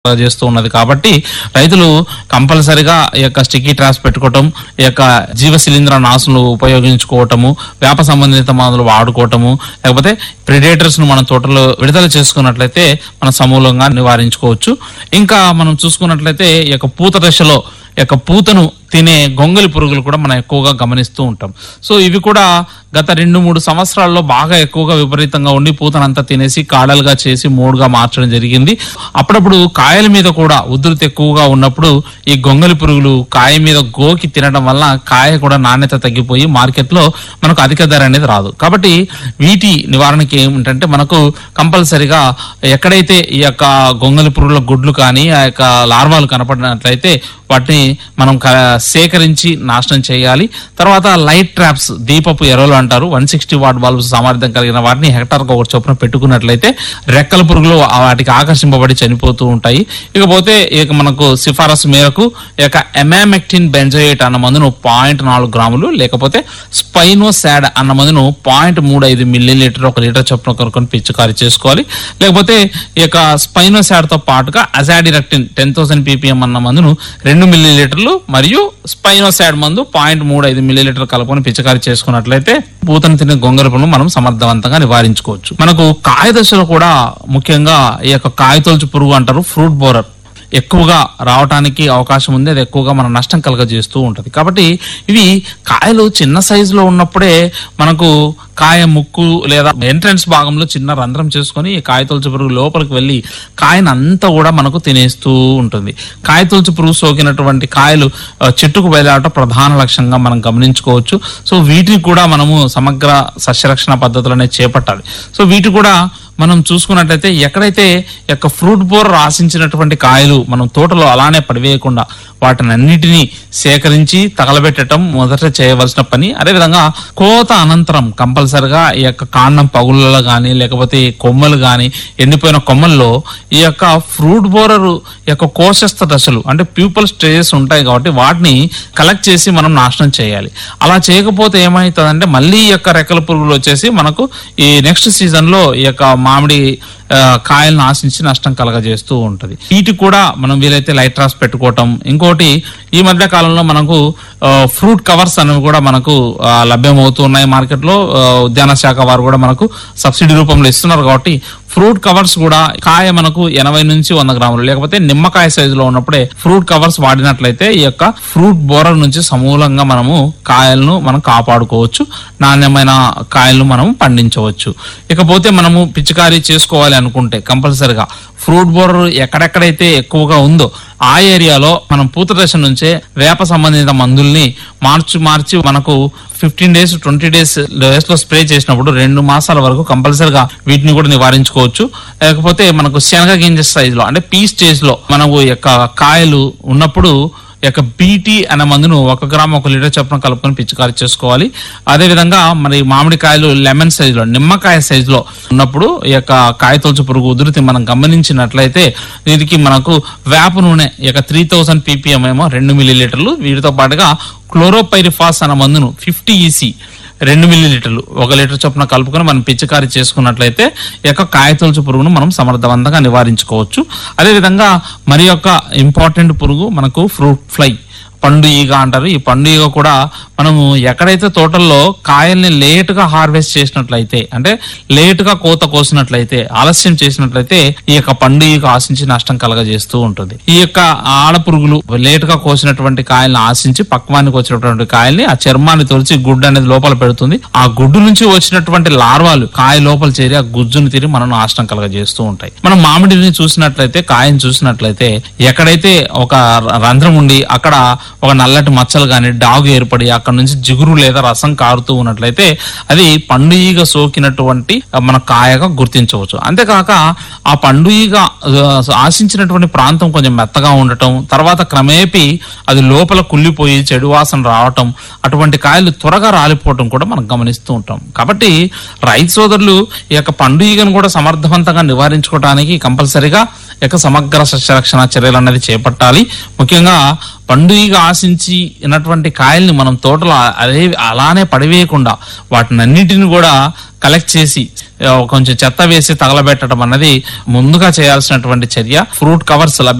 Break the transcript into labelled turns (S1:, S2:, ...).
S1: చేస్తూ ఉన్నది కాబట్టి రైతులు కంపల్సరిగా ఈ యొక్క స్టిక్కీ ట్రాప్స్ పెట్టుకోవటం ఈ యొక్క జీవ శిలీంద్ర నాశనలు ఉపయోగించుకోవటము వేప సంబంధిత మందులు వాడుకోవటము లేకపోతే ప్రిడేటర్స్ ను మన తోటలో విడుదల చేసుకున్నట్లయితే మనం సమూలంగా నివారించుకోవచ్చు ఇంకా మనం చూసుకున్నట్లయితే ఈ యొక్క పూత దశలో ఈ యొక్క పూతను తినే గొంగలి పురుగులు కూడా మనం ఎక్కువగా గమనిస్తూ ఉంటాం సో ఇవి కూడా గత రెండు మూడు సంవత్సరాల్లో బాగా ఎక్కువగా విపరీతంగా ఉండి పూతనంతా తినేసి కాడలుగా చేసి మూడుగా మార్చడం జరిగింది అప్పుడప్పుడు కాయల మీద కూడా ఉధృతి ఎక్కువగా ఉన్నప్పుడు ఈ గొంగలి పురుగులు కాయ మీద గోకి తినడం వల్ల కాయ కూడా నాణ్యత తగ్గిపోయి మార్కెట్లో మనకు అధిక ధర అనేది రాదు కాబట్టి వీటి నివారణకి ఏమిటంటే మనకు కంపల్సరిగా ఎక్కడైతే ఈ యొక్క గొంగలి పురుగుల గుడ్లు కానీ ఆ యొక్క లార్వాలు కనపడినట్లయితే వాటిని మనం క- సేకరించి నాశనం చేయాలి తర్వాత లైట్ ట్రాప్స్ దీపపు ఎరలు అంటారు వన్ సిక్స్టీ వాట్ బల్బ్స్ సామర్థ్యం కలిగిన వాటిని హెక్టార్ ఒక చొప్పున పెట్టుకున్నట్లయితే రెక్కల పురుగులు ఆ వాటికి ఆకర్షింపబడి చనిపోతూ ఉంటాయి ఇకపోతే ఇక మనకు సిఫారసు మేరకు ఈ యొక్క ఎమామెక్టిన్ బెంజోయేట్ అన్న మందును పాయింట్ నాలుగు గ్రాములు లేకపోతే స్పైనోసాడ్ అన్న మందును పాయింట్ మూడు ఐదు మిల్లీ లీటర్ ఒక లీటర్ చొప్పున కొనుక్కొని పిచికారీ చేసుకోవాలి లేకపోతే ఈ యొక్క స్పైనోసాడ్ తో పాటుగా అజాడిరక్టిన్ టెన్ థౌసండ్ పీపీఎం అన్న మందును రెండు మిల్లీ లీటర్లు మరియు స్పైనోసాడ్ మందు పాయింట్ మూడు ఐదు మిల్లీ లీటర్ కలుపుకొని పిచికారీ చేసుకున్నట్లయితే పూతను తినే గొంగరపును మనం సమర్థవంతంగా నివారించుకోవచ్చు మనకు కాయ దశలో కూడా ముఖ్యంగా ఈ యొక్క కాయతొలుచు పురుగు అంటారు ఫ్రూట్ బోరర్ ఎక్కువగా రావడానికి అవకాశం ఉంది అది ఎక్కువగా మన నష్టం కలగజేస్తూ ఉంటది కాబట్టి ఇవి కాయలు చిన్న సైజులో ఉన్నప్పుడే మనకు కాయ ముక్కు లేదా ఎంట్రన్స్ భాగంలో చిన్న రంధ్రం చేసుకొని ఈ కాయ తొలచు పురుగు లోపలికి వెళ్ళి కాయను అంతా కూడా మనకు తినేస్తూ ఉంటుంది కాయ తొలచు పురుగు సోకినటువంటి కాయలు ఆ, చెట్టుకు వేలాడటం ప్రధాన లక్ష్యంగా మనం గమనించుకోవచ్చు సో వీటిని కూడా మనము సమగ్ర సస్యరక్షణ పద్ధతులనే చేపట్టాలి సో వీటి కూడా మనం చూసుకున్నట్లయితే ఎక్కడైతే ఈ యొక్క ఫ్రూట్ బోర్ ఆశించినటువంటి కాయలు మనం తోటలో అలానే పడివేయకుండా వాటిని అన్నిటినీ సేకరించి తగలబెట్టడం మొదట చేయవలసిన పని అదేవిధంగా కోత అనంతరం కంపల్సరిగా ఈ యొక్క కాండం పగుళ్ళలో కానీ లేకపోతే ఈ కొమ్మలు కానీ ఎండిపోయిన కొమ్మల్లో ఈ యొక్క ఫ్రూట్ బోరర్ యొక్క కోశస్థ దశలు అంటే ప్యూపల్ స్టేజెస్ ఉంటాయి కాబట్టి వాటిని కలెక్ట్ చేసి మనం నాశనం చేయాలి అలా చేయకపోతే ఏమవుతుందంటే మళ్ళీ ఈ యొక్క రెక్కల పురుగులు వచ్చేసి మనకు ఈ నెక్స్ట్ సీజన్ లో ఈ యొక్క మామిడి ఆ, కాయలను ఆశించి నష్టం కలగజేస్తూ ఉంటది వీటికి కూడా మనం వీలైతే లైట్ రాస్ పెట్టుకోవటం ఇంకోటి ఈ మధ్య కాలంలో మనకు ఫ్రూట్ కవర్స్ అనేవి కూడా మనకు ఆ, లభ్యమవుతూ ఉన్నాయి మార్కెట్ లో ఆ, ఉద్యాన శాఖ వారు కూడా మనకు సబ్సిడీ రూపంలో ఇస్తున్నారు కాబట్టి ఫ్రూట్ కవర్స్ కూడా కాయ మనకు ఎనభై నుంచి వంద గ్రాములు లేకపోతే నిమ్మకాయ సైజులో ఉన్నప్పుడే ఫ్రూట్ కవర్స్ వాడినట్లయితే ఈ యొక్క ఫ్రూట్ బోరర్ నుంచి సమూలంగా మనము కాయలను మనం కాపాడుకోవచ్చు నాణ్యమైన కాయలను మనం పండించవచ్చు ఇకపోతే మనము పిచికారీ చేసుకోవాలి అనుకుంటే కంపల్సరిగా ఫ్రూట్ బోరర్ ఎక్కడెక్కడైతే ఎక్కువగా ఉందో ఆ ఏరియాలో మనం పూత దశ నుంచే వేప సంబంధిత మందుల్ని మార్చి మార్చి మనకు fifteen days twenty days days లో స్ప్రే చేసినప్పుడు రెండు మాసాల వరకు కంపల్సరిగా వీటిని కూడా నివారించుకోవచ్చు లేకపోతే మనకు శనగ గింజ సైజ్ లో అంటే పీ స్టేజ్ లో మనకు ఈ యొక్క కాయలు ఉన్నప్పుడు ఈ యొక్క బీటీ అనే మందును ఒక గ్రామ్ ఒక లీటర్ చొప్పున కలుపుకొని పిచికారీ చేసుకోవాలి అదే విధంగా మరి మామిడికాయలు లెమన్ సైజ్ లో నిమ్మకాయ సైజ్ లో ఉన్నప్పుడు ఈ యొక్క కాయ తొలచు పురుగు ఉధృతి మనం గమనించినట్లయితే దీనికి మనకు వేప నూనె ఈ యొక్క త్రీ థౌసండ్ పీపీఎం ఏమో రెండు మిల్లీ లీటర్లు వీటితో పాటుగా క్లోరోపైరిఫాస్ అనే మందును ఫిఫ్టీ ఈసీ రెండు మిల్లీ లీటర్లు ఒక లీటర్ చొప్పున కలుపుకొని మనం పిచికారీ చేసుకున్నట్లయితే ఈ యొక్క కాయతొలుచు పురుగును మనం సమర్థవంతంగా నివారించుకోవచ్చు అదేవిధంగా మరి యొక్క ఇంపార్టెంట్ పురుగు మనకు ఫ్రూట్ ఫ్లై పండు ఈగ అంటారు ఈ పండు ఈగ కూడా మనము ఎక్కడైతే తోటల్లో కాయల్ని లేట్ గా హార్వెస్ట్ చేసినట్లయితే అంటే లేట్ గా కోత కోసినట్లయితే ఆలస్యం చేసినట్లయితే ఈ యొక్క పండు ఈగ ఆశించి నష్టం కలగజేస్తూ ఉంటుంది ఈ యొక్క ఆడ పురుగులు లేట్ గా కోసినటువంటి కాయల్ని ఆశించి పక్వానికి వచ్చినటువంటి కాయల్ని ఆ చర్మాన్ని తొలిచి గుడ్డు అనేది లోపల పెడుతుంది ఆ గుడ్డు నుంచి వచ్చినటువంటి లార్వాలు కాయ లోపల చేరి ఆ గుజ్జును తిరిగి మనం నాశనం కలగజేస్తూ ఉంటాయి మనం మామిడిని చూసినట్లయితే కాయని చూసినట్లయితే ఎక్కడైతే ఒక రంధ్రం ఉండి అక్కడ ఒక నల్లటి మచ్చలు గాని డాగు ఏర్పడి అక్కడ నుంచి జిగురు లేదా రసం కారుతూ ఉన్నట్లయితే అది పండు ఈగ సోకినటువంటి మన కాయగా గుర్తించవచ్చు అంతేకాక ఆ పండు ఈగ ఆ, ఆశించినటువంటి ప్రాంతం కొంచెం మెత్తగా ఉండటం తర్వాత క్రమేపీ అది లోపల కుళ్ళిపోయి చెడు వాసన రావటం అటువంటి కాయలు త్వరగా రాలిపోవటం కూడా మనం గమనిస్తూ ఉంటాం కాబట్టి రైతు సోదరులు ఈ యొక్క పండు ఈగను కూడా సమర్థవంతంగా నివారించుకోవడానికి కంపల్సరిగా యొక్క సమగ్ర సస్యరక్షణ చర్యలు అనేది చేపట్టాలి ముఖ్యంగా పండుగ ఆశించి ఉన్నటువంటి కాయల్ని మనం తోటలో అదే అలానే పడివేయకుండా వాటిని అన్నిటిని కూడా కలెక్ట్ చేసి ఆ, కొంచెం చెత్త వేసి తగలబెట్టడం అన్నది ముందుగా చేయాల్సినటువంటి చర్య ఫ్రూట్ కవర్స్ లభ్య